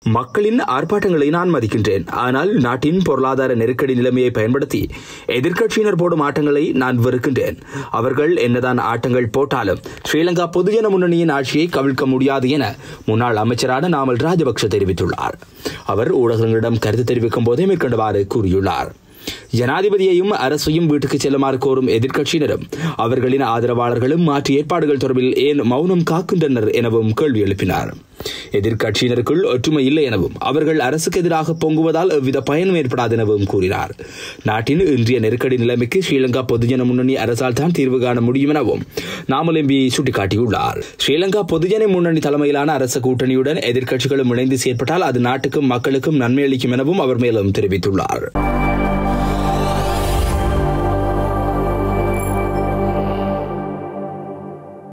மக்களின் ஆர்ப்பாட்டங்களை நான் மதிக்கின்றேன் ஆனால் நாட்டின் பொருளாதார நெருக்கடி நிலைமையை பயன்படுத்தி எதிர்க்கட்சியினர் போடும் ஆட்டங்களை நான் வெறுக்கின்றேன் அவர்கள் என்னதான் ஆட்டங்கள் போட்டாலும் ஸ்ரீலங்கா பொதுஜன முன்னணியின் ஆட்சியை கவிழ்க்க முடியாது என முன்னாள் அமைச்சரான நாமல் ராஜபக்ஷ தெரிவித்துள்ளார் அவர் ஊடகங்களிடம் கருத்து தெரிவிக்கும் போதே மேற்கண்டவாறு கூறியுள்ளார் ஜனாதிபதியையும் அரசையும் வீட்டுக்கு செல்லுமாறு கோரும் எதிர்க்கட்சியினரும் அவர்களின் ஆதரவாளர்களும் மாற்று ஏற்பாடுகள் தொடர்பில் ஏன் மௌனம் காக்கின்றனர் எனவும் கேள்வி எழுப்பினார் எதிர்க்கட்சியினருக்குள் ஒற்றுமை இல்லை எனவும் அவர்கள் அரசுக்கு எதிராக பொங்குவதால் எவ்வித பயனும் ஏற்படாது எனவும் கூறினார் நாட்டின் இன்றைய நெருக்கடி நிலைமைக்கு ஸ்ரீலங்கா பொதுஜன முன்னணி அரசால் தான் தீர்வு காண முடியும் எனவும் நாமல் எம்பி சுட்டிக்காட்டியுள்ளார் ஸ்ரீலங்கா பொதுஜன முன்னணி தலைமையிலான அரசு கூட்டணியுடன் எதிர்க்கட்சிகளும் இணைந்து செயற்பட்டால் அது நாட்டுக்கும் மக்களுக்கும் நன்மை அளிக்கும் எனவும் அவர் மேலும் தெரிவித்துள்ளார்